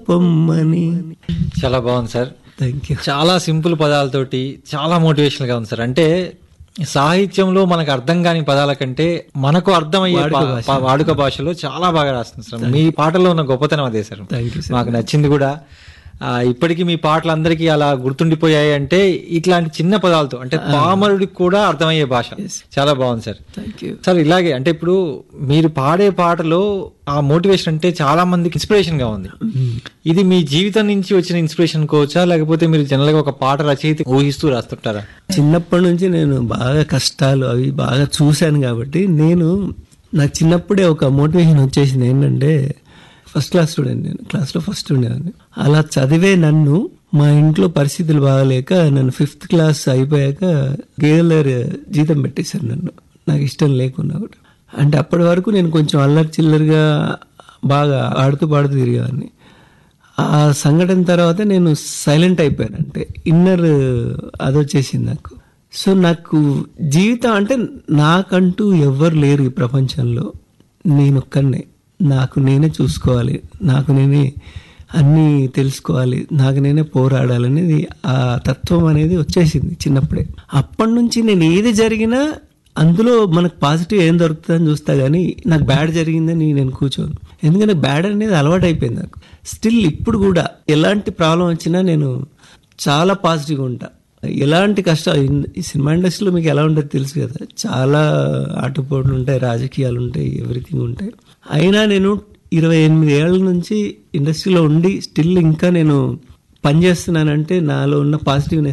పొమ్మని చాలా బాగుంది సార్ థ్యాంక్ యూ చాలా సింపుల్ పదాలతోటి చాలా మోటివేషనల్ గా ఉంది సార్ అంటే సాహిత్యంలో మనకు అర్థం కాని పదాల కంటే మనకు అర్థమయ్యే వాడుక పా- భాష. పా- వాడుక భాషలో చాలా బాగా రాస్తుంది సార్ మీ పాటలో ఉన్న గొప్పతనం అదే సార్ థ్యాంక్ యూ సార్ మాకు నచ్చింది కూడా ఆ, ఇప్పటికీ మీ పాటలు అందరికీ అలా గుర్తుండిపోయాయి అంటే ఇట్లాంటి చిన్న పదాలతో అంటే పామరుడికి కూడా అర్థమయ్యే భాష చాలా బాగుంది సార్ థ్యాంక్ యూ సార్ ఇలాగే అంటే ఇప్పుడు మీరు పాడే పాటలో ఆ మోటివేషన్ అంటే చాలా మందికి ఇన్స్పిరేషన్ గా ఉంది ఇది మీ జీవితం నుంచి వచ్చిన ఇన్స్పిరేషన్ కోవచ్చా లేకపోతే మీరు జనరల్ గా ఒక పాట రచయిత ఊహిస్తూ రాస్తుంటారా చిన్నప్పటి నుంచి నేను బాగా కష్టాలు అవి బాగా చూశాను కాబట్టి నేను నాకు చిన్నప్పుడే ఒక మోటివేషన్ వచ్చేసింది ఏంటంటే ఫస్ట్ క్లాస్ స్టూడెంట్ నేను క్లాస్లో ఫస్ట్ ఉండేవాడిని అలా చదివే నన్ను మా ఇంట్లో పరిస్థితులు బాగాలేక నన్ను ఫిఫ్త్ క్లాస్ అయిపోయాక గేదెల జీతం పెట్టేశారు నన్ను నాకు ఇష్టం లేకున్నా కూడా అంటే అప్పటి వరకు నేను కొంచెం అల్లరి చిల్లరిగా బాగా ఆడుతూ పాడుతూ తిరిగేవాడిని ఆ సంఘటన తర్వాత నేను సైలెంట్ అయిపోయాను అంటే ఇన్నర్ అది వచ్చేసింది నాకు సో నాకు జీవితం అంటే నాకంటూ ఎవ్వరు లేరు ఈ ప్రపంచంలో నేను ఒక్కనే నాకు నేనే చూసుకోవాలి నాకు నేనే అన్నీ తెలుసుకోవాలి నాకు నేనే పోరాడాలనేది ఆ తత్వం అనేది వచ్చేసింది చిన్నప్పుడే అప్పటి నుంచి నేను ఏది జరిగినా అందులో మనకు పాజిటివ్ ఏం దొరుకుతుందని చూస్తా కానీ నాకు బ్యాడ్ జరిగిందని నేను కూర్చోను ఎందుకంటే బ్యాడ్ అనేది అలవాటు అయిపోయింది నాకు స్టిల్ ఇప్పుడు కూడా ఎలాంటి ప్రాబ్లం వచ్చినా నేను చాలా పాజిటివ్గా ఉంటా ఎలాంటి కష్టాలు ఇన్- ఈ సినిమా ఇండస్ట్రీలో మీకు ఎలా ఉంటుంది తెలుసు కదా చాలా ఆటుపోట్లు ఉంటాయి రాజకీయాలు ఉంటాయి ఎవ్రీథింగ్ ఉంటాయి అయినా నేను ఇరవై ఎనిమిది ఏళ్ళ నుంచి ఇండస్ట్రీలో ఉండి స్టిల్ ఇంకా నేను పనిచేస్తున్నానంటే నాలో ఉన్న పాజిటివ్నెస్